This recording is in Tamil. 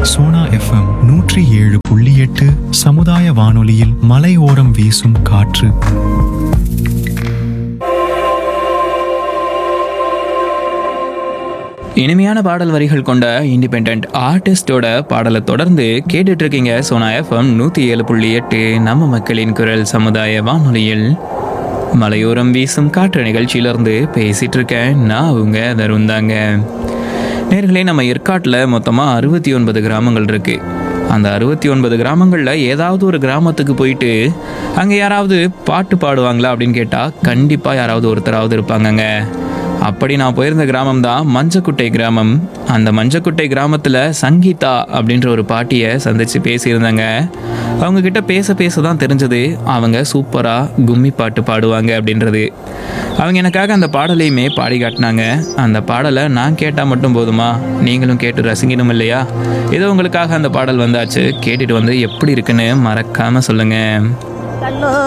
சோனா எஃப்எம் நூற்றி ஏழு புள்ளி எட்டு சமுதாய வானொலியில் மலையோரம் வீசும் காற்று இனிமையான பாடல் வரிகள் கொண்ட இண்டிபெண்ட் ஆர்டிஸ்டோட பாடலை தொடர்ந்து கேட்டுட்டு இருக்கீங்க சோனா எஃப்எம் நூற்றி ஏழு புள்ளி எட்டு நம்ம மக்களின் குரல் சமுதாய வானொலியில் மலையோரம் வீசும் காற்று நிகழ்ச்சியிலிருந்து பேசிட்டு இருக்கேன் நான் அவங்க தருண் தாங்க நேர்களே நம்ம ஏற்காட்டில் மொத்தமாக அறுபத்தி ஒன்பது கிராமங்கள் இருக்கு அந்த அறுபத்தி ஒன்பது கிராமங்களில் ஏதாவது ஒரு கிராமத்துக்கு போயிட்டு அங்கே யாராவது பாட்டு பாடுவாங்களா அப்படின்னு கேட்டால் கண்டிப்பாக யாராவது ஒருத்தராவது இருப்பாங்கங்க அப்படி நான் போயிருந்த கிராமம் தான் மஞ்சக்குட்டை கிராமம் அந்த மஞ்சக்குட்டை கிராமத்தில் சங்கீதா அப்படின்ற ஒரு பாட்டியை சந்தித்து பேசியிருந்தாங்க அவங்க கிட்ட பேச பேச தான் தெரிஞ்சது அவங்க சூப்பராக கும்மி பாட்டு பாடுவாங்க அப்படின்றது அவங்க எனக்காக அந்த பாடலையுமே பாடி காட்டினாங்க அந்த பாடலை நான் கேட்டால் மட்டும் போதுமா நீங்களும் கேட்டு ரசிக்கணும் இல்லையா ஏதோ உங்களுக்காக அந்த பாடல் வந்தாச்சு கேட்டுட்டு வந்து எப்படி இருக்குன்னு மறக்காமல் சொல்லுங்கள் கண்ணோ